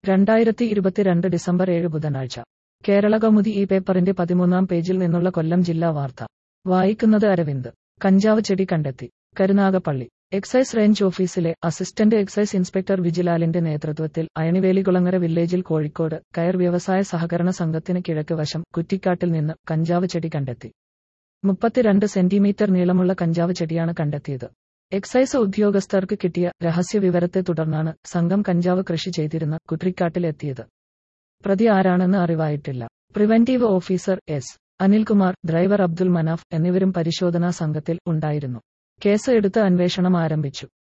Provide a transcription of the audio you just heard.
രണ്ടായിരത്തി ഇരുപത്തിരണ്ട് ഡിസംബർ ഏഴ് ബുധനാഴ്ച കേരള കൗമുദി ഈ പേപ്പറിന്റെ പതിമൂന്നാം പേജിൽ നിന്നുള്ള കൊല്ലം ജില്ലാ വാർത്ത വായിക്കുന്നത് അരവിന്ദ് കഞ്ചാവ് ചെടി കണ്ടെത്തി കരുനാഗപ്പള്ളി എക്സൈസ് റേഞ്ച് ഓഫീസിലെ അസിസ്റ്റന്റ് എക്സൈസ് ഇൻസ്പെക്ടർ വിജിലാലിന്റെ നേതൃത്വത്തിൽ അയണിവേലികുളങ്ങര വില്ലേജിൽ കോഴിക്കോട് കയർ വ്യവസായ സഹകരണ സംഘത്തിന് കിഴക്ക് വശം കുറ്റിക്കാട്ടിൽ നിന്ന് കഞ്ചാവ് ചെടി കണ്ടെത്തി മുപ്പത്തിരണ്ട് സെന്റിമീറ്റർ നീളമുള്ള കഞ്ചാവ് ചെടിയാണ് കണ്ടെത്തിയത് എക്സൈസ് ഉദ്യോഗസ്ഥർക്ക് കിട്ടിയ രഹസ്യ വിവരത്തെ തുടർന്നാണ് സംഘം കഞ്ചാവ് കൃഷി ചെയ്തിരുന്ന കുട്രിക്കാട്ടിൽ എത്തിയത് പ്രതി ആരാണെന്ന് അറിവായിട്ടില്ല preventive officer S Anilkumar driver Abdul Manaf എന്നിവരും പരിശോധനാ സംഘത്തിൽ ഉണ്ടായിരുന്നു കേസ് എടുത്ത് അന്വേഷണം ആരംഭിച്ചു